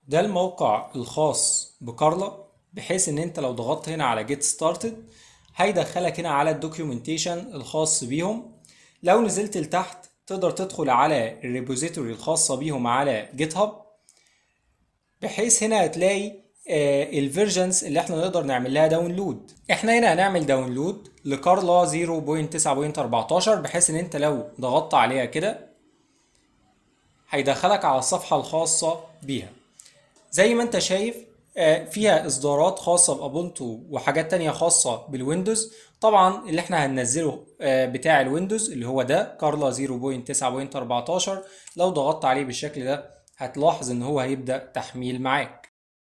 ده الموقع الخاص بكارلا بحيث ان انت لو ضغطت هنا على جيت ستارتد هيدخلك هنا على الدوكيومنتيشن الخاص بيهم لو نزلت لتحت تقدر تدخل على الريبوزيتوري الخاصة بيهم على جيت هاب بحيث هنا هتلاقي الفيرجنز اللي احنا نقدر نعمل لها داونلود احنا هنا هنعمل داونلود لكارلا 0.9.14 بحيث ان انت لو ضغطت عليها كده هيدخلك على الصفحة الخاصة بيها زي ما انت شايف فيها اصدارات خاصة بابونتو وحاجات تانية خاصة بالويندوز طبعا اللي احنا هننزله بتاع الويندوز اللي هو ده كارلا 0.9.14 لو ضغطت عليه بالشكل ده هتلاحظ ان هو هيبدأ تحميل معاك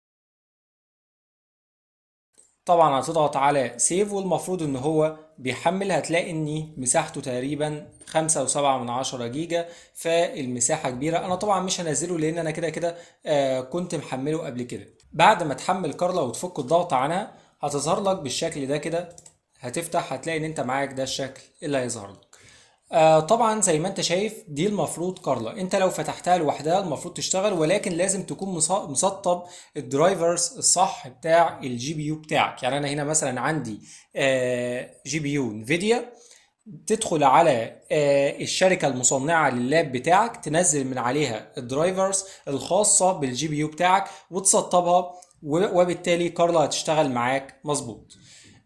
طبعا هتضغط على سيف والمفروض ان هو بيحمل هتلاقي ان مساحته تقريبا خمسة وسبعة من عشرة جيجا فالمساحة كبيرة انا طبعا مش هنزله لان انا كده كده آه كنت محمله قبل كده بعد ما تحمل كارلا وتفك الضغط عنها هتظهر لك بالشكل ده كده هتفتح هتلاقي ان انت معاك ده الشكل اللي هيظهر لك آه طبعا زي ما انت شايف دي المفروض كارلا انت لو فتحتها لوحدها المفروض تشتغل ولكن لازم تكون مسطب الدرايفرز الصح بتاع الجي بي يو بتاعك يعني انا هنا مثلا عندي آه جي بي يو انفيديا تدخل على آه الشركة المصنعة لللاب بتاعك تنزل من عليها الدرايفرز الخاصة بالجي بي يو بتاعك وتسطبها وبالتالي كارلا هتشتغل معاك مظبوط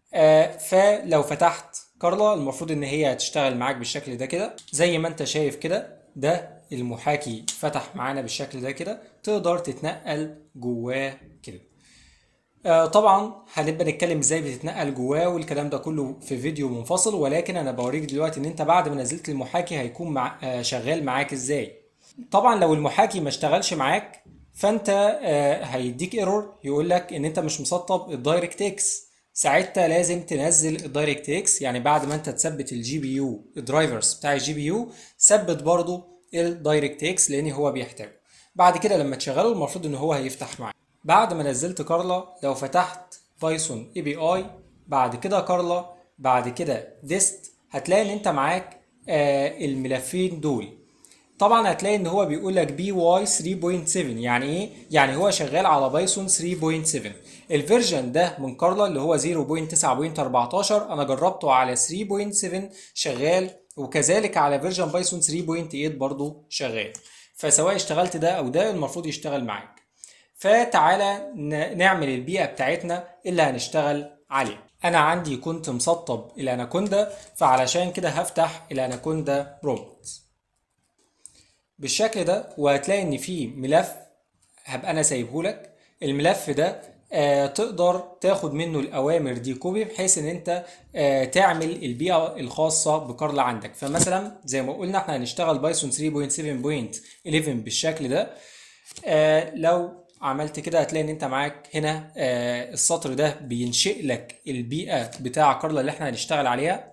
فلو فتحت كارلا المفروض ان هي هتشتغل معاك بالشكل ده كده زي ما انت شايف كده ده المحاكي فتح معانا بالشكل ده كده تقدر تتنقل جواه كده آه طبعا هنبقى نتكلم ازاي بتتنقل جواه والكلام ده كله في فيديو منفصل ولكن انا بوريك دلوقتي ان انت بعد ما نزلت المحاكي هيكون مع آه شغال معاك ازاي طبعا لو المحاكي ما اشتغلش معاك فانت آه هيديك ايرور يقول لك ان انت مش مسطب الدايركت اكس ساعتها لازم تنزل الدايركت اكس يعني بعد ما انت تثبت الجي بي يو الدرايفرز بتاع الجي بي يو ثبت برضو الدايركت اكس لان هو بيحتاجه بعد كده لما تشغله المفروض ان هو هيفتح معاك بعد ما نزلت كارلا لو فتحت بايثون اي بي اي بعد كده كارلا بعد كده ديست هتلاقي ان انت معاك آه الملفين دول طبعا هتلاقي ان هو بيقول لك بي واي 3.7 يعني ايه يعني هو شغال على بايثون 3.7 الفيرجن ده من كارلا اللي هو 0.9.14 انا جربته على 3.7 شغال وكذلك على فيرجن بايثون 3.8 برضو شغال فسواء اشتغلت ده او ده المفروض يشتغل معاك فتعالى نعمل البيئة بتاعتنا اللي هنشتغل عليها انا عندي كنت مسطب الاناكوندا فعلشان كده هفتح الاناكوندا روبوت بالشكل ده وهتلاقي ان في ملف هبقى انا سايبه لك الملف ده آه تقدر تاخد منه الاوامر دي كوبي بحيث ان انت آه تعمل البيئه الخاصه بكارلا عندك فمثلا زي ما قلنا احنا هنشتغل بايثون 3.7.11 بالشكل ده آه لو عملت كده هتلاقي ان انت معاك هنا آه السطر ده بينشئ لك البيئه بتاع كارلا اللي احنا هنشتغل عليها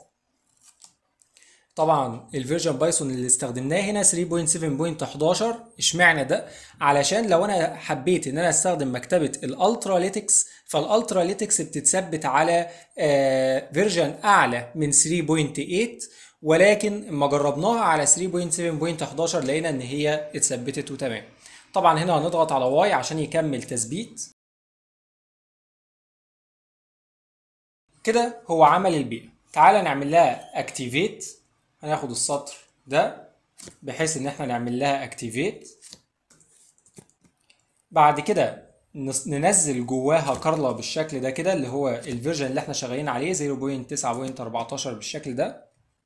طبعا الفيرجن بايثون اللي استخدمناه هنا 3.7.11 اشمعنى ده علشان لو انا حبيت ان انا استخدم مكتبه الالتراليتكس فالالتراليتكس بتتثبت على فيرجن اعلى من 3.8 ولكن لما جربناها على 3.7.11 لقينا ان هي اتثبتت وتمام طبعا هنا هنضغط على واي عشان يكمل تثبيت كده هو عمل البيئه تعالى نعمل لها اكتيفيت هناخد السطر ده بحيث ان احنا نعمل لها اكتيفيت بعد كده ننزل جواها كارلا بالشكل ده كده اللي هو الفيرجن اللي احنا شغالين عليه 0.9.14 بالشكل ده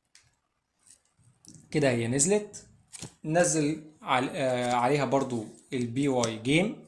كده هي نزلت ننزل عليها برضو البي واي جيم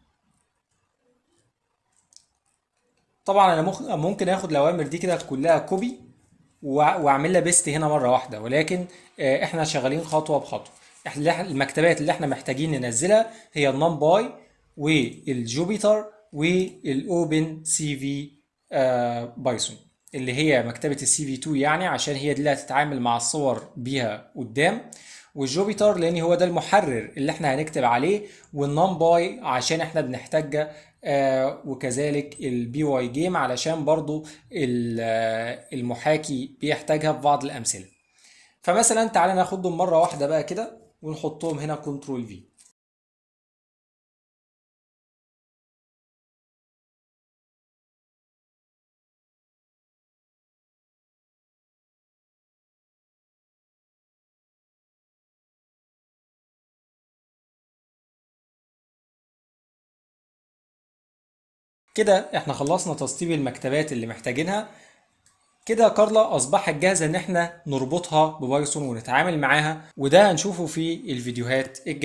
طبعا انا ممكن اخد الاوامر دي كده كلها كوبي واعمل لها بيست هنا مره واحده ولكن احنا شغالين خطوه بخطوه المكتبات اللي احنا محتاجين ننزلها هي النم باي والجوبيتر والاوبن سي في بايثون اللي هي مكتبه السي في 2 يعني عشان هي دي اللي هتتعامل مع الصور بيها قدام والجوبيتر لان هو ده المحرر اللي احنا هنكتب عليه والنم باي عشان احنا بنحتاجها آه وكذلك البي واي جيم علشان برضو المحاكي بيحتاجها في بعض الامثله فمثلا تعالى ناخدهم مره واحده بقى كده ونحطهم هنا كنترول في كده احنا خلصنا تسطيب المكتبات اللي محتاجينها كده كارلا اصبحت جاهزه ان احنا نربطها ببايثون ونتعامل معاها وده هنشوفه في الفيديوهات الجايه